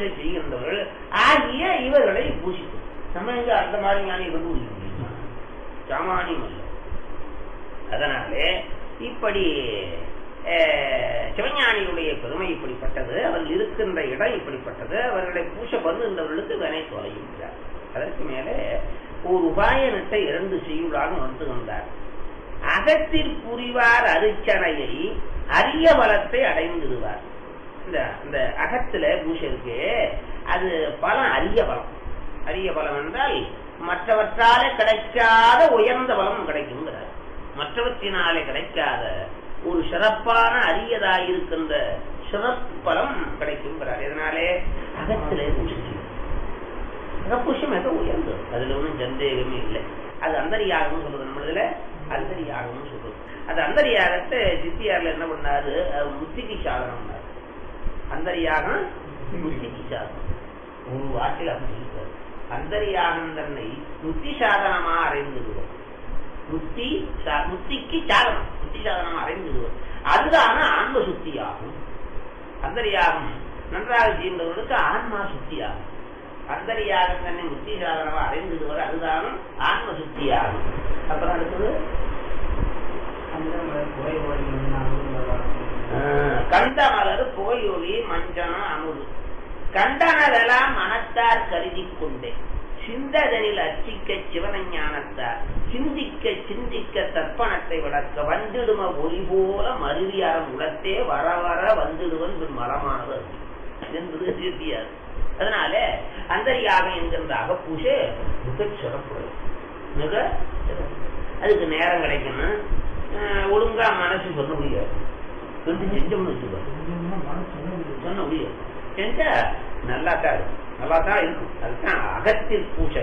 பூசைகளை செய்கின்றவர்கள் ஆகிய இவர்களை பூசிக்கும் நம்ம எங்க அந்த மாதிரி ஞானியை கண்டுபிடிக்க முடியுமா சாமானியம் அல்ல அதனாலே இப்படி அஹ், சிவஞானியுடைய பெருமை இப்படிப்பட்டது அவர்கள் இருக்கின்ற இடம் இப்படிப்பட்டது அவர்களை பூச பண்ணுகின்றவர்களுக்கு வினை தொலைகின்றார் அதற்கு மேலே ஒரு உபாயனத்தை இரண்டு செய்யுளாக வந்து வந்தார் அகத்தில் புரிவார் அரிச்சனையை அரிய பலத்தை அடைந்துடுவார் இந்த இந்த அகத்துல பூசை இருக்கு அது பலம் அரிய பலம் அரிய பலம் என்றால் மற்றவற்றாலே கிடைக்காத உயர்ந்த பலம் கிடைக்குங்கிறார் மற்றவற்றினாலே கிடைக்காத ஒரு சிறப்பான அரியதாயிருக்கின்ற சிறப்பு பலம் கிடைக்குங்கிறார் இதனாலே அகத்திலே பூசை செய்யும். அகப்பூசை மிக உயர்ந்தது அதுல ஒன்றும் சந்தேகமே இல்லை அது அந்தரியாகம்னு சொல்றது நம்மளதுல அந்தரியாகம்னு சொல்றது அது அந்தரியாகத்தை சித்தியார்ல என்ன பண்ணாரு அஹ் முத்திக்கு சாதனம் பண்ணாரு அந்தரியாகம் முத்திக்கு சாதனம் ஒரு வாக்கில் அப்படி சொல்லிட்டாரு அந்தரியாகம் தன்னை முத்தி சாதனமா அறைந்துடுவோம் முத்தி சா- முத்திக்கு சாதனம் முத்தி சாதனமா அறைந்துடுவோம் அதுதான ஆன்ம சுத்தியாகும் அந்தரியாகம் நன்றாக செய்கின்றவர்களுக்கு ஆன்மா சுத்தியாகும் அந்தரியாகம் தன்னை முத்தி சாதனமா அடைந்துடுவது அதுதானும் ஆன்ம சுத்தியாகும் அப்புறம் அடுத்தது ஆஹ், கண்டமலர் புகையொலி மஞ்சனம் அமுது கண்டனதெல்லாம் மனத்தார் கருதி கொண்டே சிந்ததனில் அச்சிக்க சிவனஞானத்தார் சிந்திக்க சிந்திக்க தர்ப்பணத்தை விளக்க வந்திடும ஒளி போல மருவியாரம் உலத்தே வர வர வந்துடுவன் பின் மரமானது என்பது சித்தியார் அதனால அந்தரியாக என்கின்ற அகப்பூசை மிக சிறப்புடையது மிக சிறப்பு. அதுக்கு நேரம் கிடைக்கணும் ஆஹ், ஒழுங்கா மனசு சொல்ல முடியாது சொல்லி செஞ்சோம்னு வச்சுக்கோ சொன்ன முடியாது செஞ்சா நல்லா தான் இருக்கும் நல்லா தான் இருக்கும் அதுதான் அகத்தில் பூஜை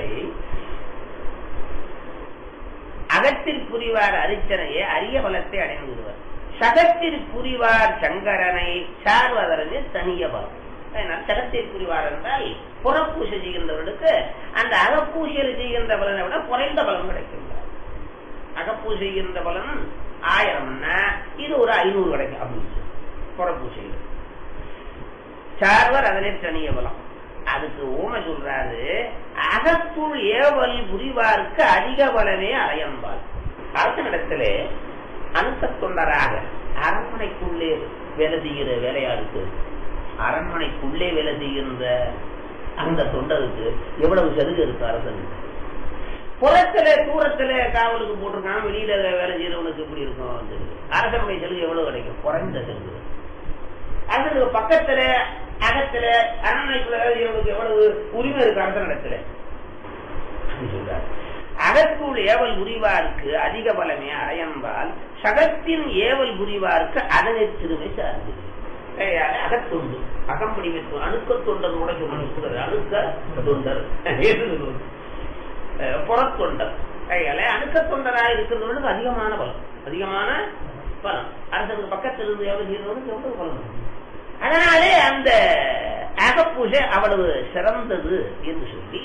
அகத்தில் புரிவார் அரிச்சனையை அரிய பலத்தை அடைந்து விடுவார் சகத்தில் புரிவார் சங்கரனை சார்வதரனே தனிய பலம் அதனால் சகத்தில் புரிவார் என்றால் புறப்பூசை செய்கின்றவர்களுக்கு அந்த அகப்பூசையில் செய்கின்ற பலனை விட குறைந்த பலம் கிடைக்கின்றார் அகப்பூசை செய்கின்ற பலன் ஆயிரம்னா இது ஒரு ஐநூறு கிடைக்கும் அப்படின்னு புறப்பூசையில் சார்வர் அதிலே தனிய பலம் அதுக்கு ஊமை சொல்றாரு அகத்துள் ஏவல் புரிவார்க்கு அதிக பலமே அடையம்பால் அரசனிடத்திலே அனுத்த தொண்டராக அரண்மனைக்குள்ளே வேலை செய்கிற வேலையாளுக்கு அரண்மனைக்குள்ளே வேலை செய்கின்ற அந்த தொண்டருக்கு எவ்வளவு சலுகை இருக்கு அரசனுக்கு புறத்துல தூரத்துல காவலுக்கு போட்டிருக்கான் வெளியில வேலை செய்யறவனுக்கு எப்படி இருக்கும் சலுகை அரசனுடைய சலுகை எவ்வளவு கிடைக்கும் குறைந்த சலுகை அரசனுக்கு பக்கத்துல அகத்துல அரண்மனைக்குள்ள வேலை செய்யறவனுக்கு எவ்வளவு உரிமை இருக்கு அரசனிடத்துல அப்படி சொல்றாரு அகத்துள் ஏவல் புரிவார்க்கு அதிக பலமே அடையம்பால் சகத்தின் ஏவல் புரிவார்க்கு அதனை திருமை சார்ந்து கையால அகத்தொண்டு அகம்படி வைத்து அணுக்க தொண்டர் கூட சொல்லணும் அணுக்க தொண்டர் என்று சொல்லுவது. அஹ் புறத்தொண்டர் கையால அணுக்க தொண்டராக இருக்கிறவனுக்கு அதிகமான பலம் அதிகமான பலம் அரசனுக்கு பக்கத்தில் இருந்து எவ்வளவு செய்யறவனுக்கு எவ்வளவு பலம் இருக்கு. அதனாலே அந்த அகப்பூஜை அவ்வளவு சிறந்தது என்று சொல்லி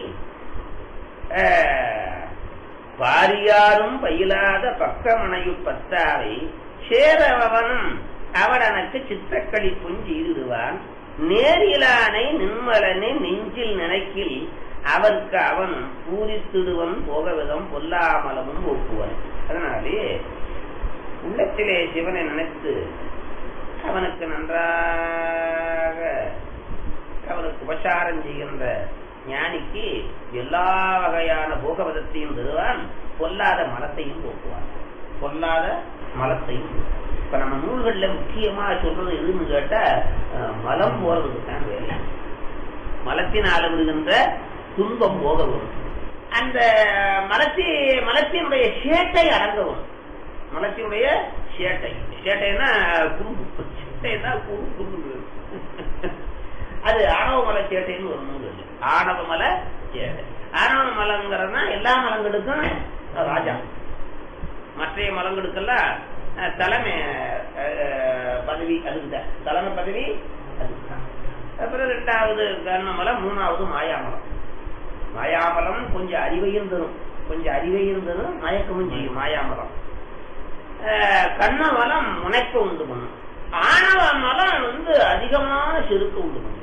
அஹ், பாரியாரும் பயிலாத பக்கமணையு பத்தாவை சேரவனும் அவடனக்கு சித்தக்களி புஞ்சி இருடுவான் நேரிலானை நின்மலனை நெஞ்சில் நினைக்கில் அவர்க்கு அவன் பூரித்திடுவன் போகவிதம் பொல்லாமலமும் ஒப்புவன் அதனாலே உள்ளத்திலே சிவனை நினைத்து அவனுக்கு நன்றாக அவனுக்கு உபச்சாரம் செய்கின்ற ஞானிக்கு எல்லா வகையான போகவதத்தையும் தருவான் பொல்லாத மலத்தையும் போக்குவான் பொல்லாத மலத்தையும் இப்ப நம்ம நூல்கள்ல முக்கியமா சொல்றது எதுன்னு கேட்டா அஹ், மலம் போறதுக்கு தான் வேலை மலத்தினால விடுகின்ற துன்பம் போக வரும் அந்த மலத்தி மலத்தினுடைய சேட்டை அடங்கவும் மலத்தினுடைய சேட்டை சேட்டைன்னா குறும்பு சேட்டைன்னா குறு குறும்பு அது ஆணவ மலை சேட்டைன்னு ஒரு நூல் இருக்கு ஆணவ மலை சேட்டை ஆணவ மலங்கிறதுனா எல்லா மலங்களுக்கும் ராஜா மற்றைய மலங்களுக்கெல்லாம் அஹ், தலைமை அஹ், பதவி அதுக்குதான் தலைமை பதவி அதுக்குதான் அப்புறம் ரெண்டாவது கர்ணமலம் மூணாவது மாயாமலம் மாயாமலம் கொஞ்சம் அறிவையும் தரும் கொஞ்சம் அறிவையும் தரும் மயக்கமும் செய்யும் மாயாமலம் அஹ், கண்ணமலம் முனைக்க உண்டு பண்ணும் ஆணவ மலம் வந்து அதிகமான செருக்கு உண்டு பண்ணும்